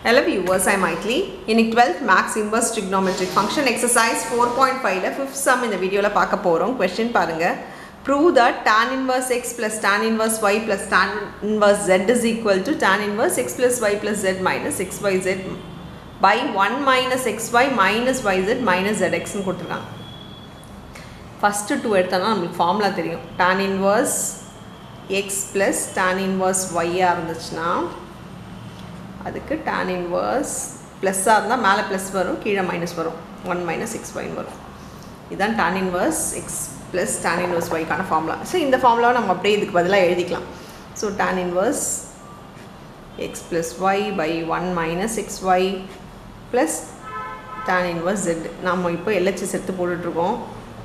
Hello viewers, I'm Maitli. இன்னைக்கு 12th Max Inverse Trigonometric Function Exercise 4.5ல 5th sum இந்த வீடியோவில் பார்க்க போகிறோம் கொஸ்டின் பாருங்க Prove that tan inverse x plus tan inverse y plus tan inverse z is equal to tan inverse x plus y plus z minus xyz by 1 minus xy minus yz minus zxன்னு கொடுத்துருக்காங்க first two எடுத்தோன்னா நம்மளுக்கு formula தெரியும் tan inverse x plus tan inverse y-ஆ இருந்துச்சுன்னா அதுக்கு tan inverse ப்ளஸ்ஸாக இருந்தால் மேலே plus வரும் கீழே மைனஸ் வரும் ஒன் மைனஸ் எக்ஸ் ஒயின் வரும் இதுதான் tan inverse x plus tan inverse ஒய்க்கான ஃபார்முலா ஸோ இந்த ஃபார்முலாவை நம்ம அப்படியே இதுக்கு பதிலாக எழுதிக்கலாம் so tan inverse x plus y by one minus x y plus tan inverse z நம்ம இப்போ எல்ஹெச்எஸ் எடுத்து போட்டுட்ருக்கோம்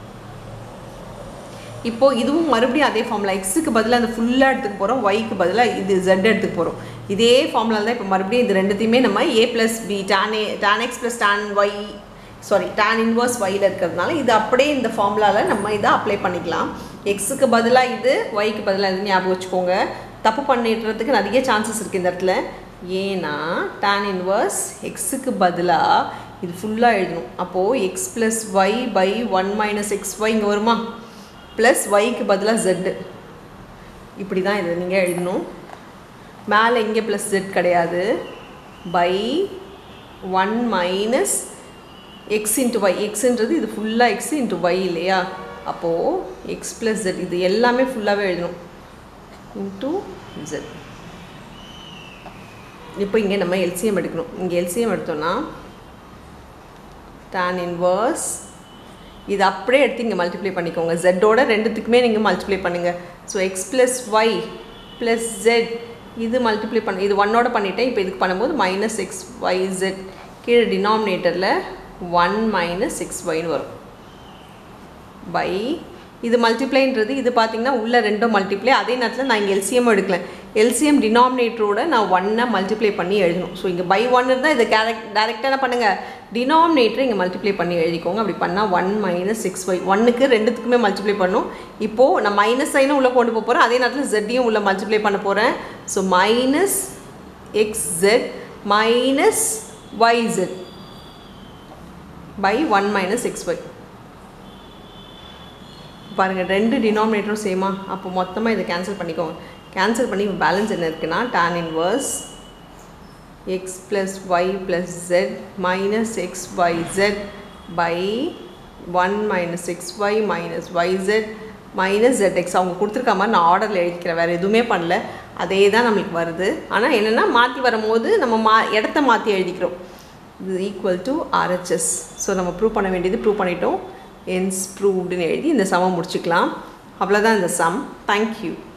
இப்போது இதுவும் மறுபடியும் அதே ஃபார்முலா எக்ஸுக்கு பதிலாக அந்த ஃபுல்லாக எடுத்துக்க போகிறோம் ஒய்க்கு பதிலாக இது ஜெட் எடுத்துக்க போகிறோம் இதே ஃபார்முலா தான் இப்போ மறுபடியும் இது ரெண்டுத்தையுமே நம்ம A plus B tan A tan x plus tan y sorry tan inverse ஒயில் இருக்கிறதுனால இது அப்படியே இந்த ஃபார்முலாவில் நம்ம இதை அப்ளை பண்ணிக்கலாம் எக்ஸுக்கு பதிலாக இது ஒய்க்கு பதிலாக இது ஞாபகம் வச்சுக்கோங்க தப்பு பண்ணிடுறதுக்கு நிறைய சான்சஸ் இருக்குது இந்த இடத்துல ஏன்னா டான் இன்வர்ஸ் எக்ஸுக்கு பதிலாக இது ஃபுல்லாக எழுதணும் அப்போது x plus y by one minus x y இங்கே வருமா ப்ளஸ் ஒய்க்கு பதிலாக ஜெட்டு இப்படி தான் இது நீங்கள் எழுதணும் மேலே இங்கே ப்ளஸ் ஜெட் கிடையாது by one minus x into y எக்ஸுன்றது இது ஃபுல்லாக எக்ஸ் இன்ட்டு ஒய் இல்லையா அப்போது எக்ஸ் ப்ளஸ் ஜெட் இது எல்லாமே ஃபுல்லாகவே எழுதணும் இன்ட்டு ஜெட் இப்போ இங்கே நம்ம எல்சிஎம் எடுக்கணும் இங்கே எல்சிஎம் எடுத்தோன்னா tan இன்வர்ஸ் இது அப்படியே எடுத்து இங்கே மல்டிப்ளை பண்ணிக்கோங்க ஜெட்டோட ரெண்டுத்துக்குமே நீங்கள் மல்டிப்ளை பண்ணுங்கள் so x plus y plus z இது மல்டிப்ளை பண்ண இது ஒன்னோட பண்ணிட்டேன் இப்போ இதுக்கு பண்ணும்போது மைனஸ் எக்ஸ் ஒய் ஜெட் கீழே டினாமினேட்டரில் ஒன் மைனஸ் எக்ஸ் ஒய்னு வரும் பை இது மல்டிப்ளைன்றது இது பார்த்தீங்கன்னா உள்ள ரெண்டும் மல்டிப்ளை அதே நேரத்தில் நான் இங்கே எல்சிஎம் எடுக்கல எல்சிஎம் டினாமினேட்டரோட நான் ஒன்னை மல்டிப்ளை பண்ணி எழுதணும் ஸோ இங்கே பை ஒன் இருந்தால் இதை கேரக்ட் டேரெக்டாக என்ன பண்ணுங்கள் டினாமினேட்டரை இங்கே மல்டிப்ளை பண்ணி எழுதிக்கோங்க அப்படி பண்ணால் ஒன் மைனஸ் சிக்ஸ் ஒய் ஒன்னுக்கு ரெண்டுத்துக்குமே மல்டிப்ளை பண்ணும் இப்போது நான் மைனஸ் சைனும் உள்ளே கொண்டு போக போகிறேன் அதே நேரத்தில் ஜெட்டையும் உள்ளே மல்டிப்ளை பண்ண போகிறேன் so minus x z minus y z by one minus x y பாருங்கள் ரெண்டு டினாமினேட்டரும் சேமா அப்போ மொத்தமாக இதை கேன்சல் பண்ணிக்கோங்க கேன்சல் பண்ணி பேலன்ஸ் என்ன இருக்குன்னா tan inverse x plus y plus z minus x y z by one minus x y minus y z minus z x அவங்க கொடுத்துருக்க மாதிரி நான் ஆர்டரில் எழுதிக்கிறேன் வேறு எதுவுமே பண்ணல அதே தான் நம்மளுக்கு வருது ஆனால் என்னென்னா மாற்றி வரும்போது நம்ம மா இடத்த மாற்றி எழுதிக்கிறோம் இது ஈக்குவல் டு ஆர்ஹெச்எஸ் ஸோ நம்ம ப்ரூவ் பண்ண வேண்டியது ப்ரூவ் பண்ணிட்டோம் என்ஸ் ப்ரூவ்டுன்னு எழுதி இந்த சமம் முடிச்சுக்கலாம் அவ்வளோதான் இந்த சம் தேங்க்யூ